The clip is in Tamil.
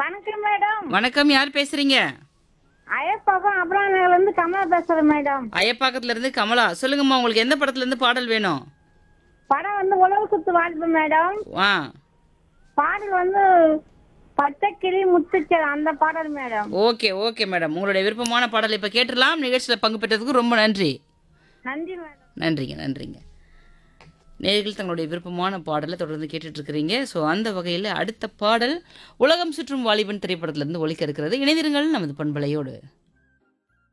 வணக்கம் மேடம் வணக்கம் யார் பேசுறீங்க ஐயப்பாக்கம் அப்புறம் இருந்து கமலா பேசுறேன் மேடம் ஐயப்பாக்கத்துல இருந்து கமலா சொல்லுங்கம்மா உங்களுக்கு எந்த படத்துல இருந்து பாடல் வேணும் படம் வந்து உழவு குத்து வாழ்ப்பு மேடம் ஆ பாடல் வந்து பச்சை கிளி முத்துச்சல் அந்த பாடல் மேடம் ஓகே ஓகே மேடம் உங்களுடைய விருப்பமான பாடலை இப்போ கேட்டுடலாம் நிகழ்ச்சியில் பங்கு பெற்றதுக்கு ரொம்ப நன்றி நன்றி மேடம் நன்றிங்க நன்றிங்க நேர்கள் தங்களுடைய விருப்பமான பாடலை தொடர்ந்து கேட்டுட்டு இருக்கிறீங்க ஸோ அந்த வகையில் அடுத்த பாடல் உலகம் சுற்றும் வாலிபன் திரைப்படத்திலிருந்து ஒலிக்க இருக்கிறது இணைந்திருங்கள் நமது பண்பலையோடு